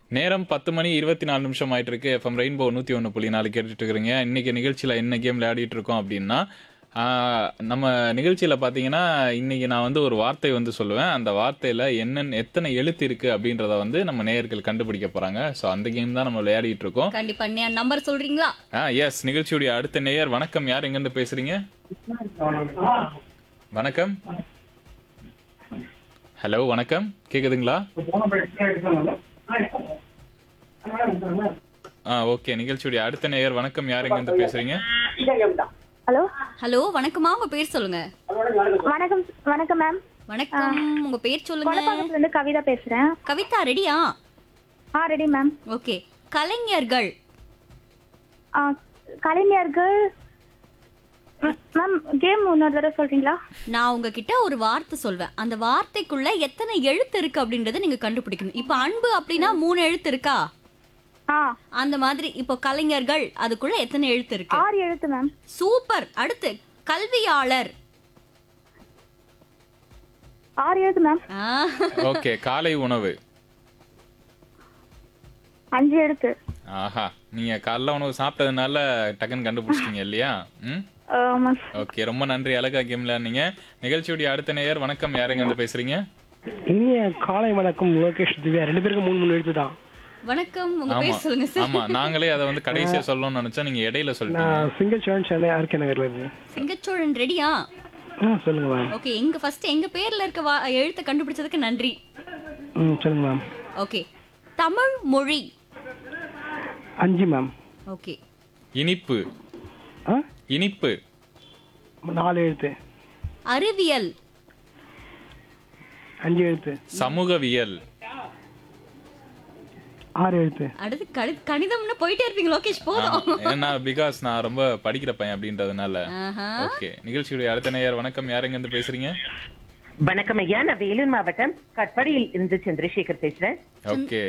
நேரம் பத்து மணி இருபத்தி நாலு நிமிஷம் ஆயிட்டு இருக்கு எஃப்எம் ரெயின்போ நூற்றி ஒன்று புள்ளி நாலு கேட்டுட்டு இருக்கிறீங்க இன்னைக்கு நிகழ்ச்சியில் என்ன கேம் விளையாடிட்டு இருக்கோம் அப்படின்னா ஆஹ், நம்ம நிகழ்ச்சியில் பார்த்தீங்கன்னா இன்னைக்கு நான் வந்து ஒரு வார்த்தை வந்து சொல்லுவேன் அந்த வார்த்தையில் என்னென்ன எத்தனை எழுத்து இருக்கு அப்படின்றத வந்து நம்ம நேயர்கள் கண்டுபிடிக்க போறாங்க ஸோ அந்த கேம் தான் நம்ம விளையாடிட்டு இருக்கோம் கண்டிப்பா நம்பர் சொல்றீங்களா ஆ எஸ் நிகழ்ச்சியுடைய அடுத்த நேயர் வணக்கம் யார் எங்கேருந்து பேசுறீங்க வணக்கம் ஹலோ வணக்கம் கேக்குதுங்களா ஆ ஓகே நிகழ்ச்சியுடைய அடுத்த நேயர் வணக்கம் யார் எங்கேருந்து பேசுறீங்க ஹலோ ஹலோ வணக்கமா உங்க பேர் சொல்லுங்க வணக்கம் வணக்கம் மேம் வணக்கம் உங்க பேர் சொல்லுங்க கொலப்பாக்கத்துல இருந்து கவிதா பேசுறேன் கவிதா ரெடியா ஆ ரெடி மேம் ஓகே கலைஞர்கள் ஆ, கலைஞர்கள் ம், மேம் கேம் இன்னொரு தடவை சொல்றீங்களா நான் உங்ககிட்ட ஒரு வார்த்தை சொல்வேன் அந்த வார்த்தைக்குள்ள எத்தனை எழுத்து இருக்கு அப்படின்றத நீங்க கண்டுபிடிக்கணும் இப்போ அன்பு அப்படின்னா மூணு எழுத்து இருக்கா ஆ அந்த மாதிரி இப்போ கலைஞர்கள் அதுக்குள்ள எத்தனை எழுத்து இருக்கு ஆறு எழுத்து மேம் சூப்பர் அடுத்து கல்வியாளர் ஆறு எழுத்து மேம் ஆ, ஓகே காலை உணவு அஞ்சு எழுத்து ஆஹா நீங்க காலைல உணவு சாப்பிட்டதுனால டக்குன்னு கண்டுபிடிச்சிட்டீங்க இல்லையா ம் ஆமா ஓகே ரொம்ப நன்றி அழகா கேம் விளையாடுனீங்க நிகழ்ச்சியுடைய அடுத்த நேயர் வணக்கம் யார் எங்கேருந்து பேசுறீங்க இனிய காலை வணக்கம் லோகேஷ் திவ்யா ரெண்டு பேருக்கும் மூணு மூணு எழுத்து தான் வணக்கம் உங்க ஆமா பேர் சொல்லுங்க சார் ஆமா நாங்களே அதை வந்து கடைசியா சொல்லணும்னு நினைச்சா நீங்க இடையில சொல்லிட்டீங்க நான் சிங்கிள் சோழன் சென்னை ஆர்கே நகர்ல இருந்து சிங்கச்சோழன் ரெடியா ஆ சொல்லுங்க மேம் ஓகே எங்க ஃபர்ஸ்ட் எங்க பேர்ல இருக்க வா- எழுத்தை கண்டுபிடிச்சதுக்கு நன்றி ம் சொல்லுங்க மேம் ஓகே தமிழ் மொழி அஞ்சு மேம் ஓகே இனிப்பு ஆ இனிப்பு நாலு எழுத்து அறிவியல் அஞ்சு எழுத்து சமூகவியல் ஆறு எழுத்து அடுத்து கணி- கணிதம்னு போயிட்டே இருப்பீங்க லோகேஷ் போதும் ஏன்னா பிகாஸ் நான் ரொம்ப படிக்கிற பையன் அப்படின்றதுனால ஆஹா. ஓகே நிகழ்ச்சியுடைய அடுத்த நேயர் வணக்கம் யார் எங்க இருந்து பேசுறீங்க வணக்கம் ஐயா நான் வேலூர் மாவட்டம் கட்படியில் இருந்து சந்திரசேகர் பேசுறேன் ஓகே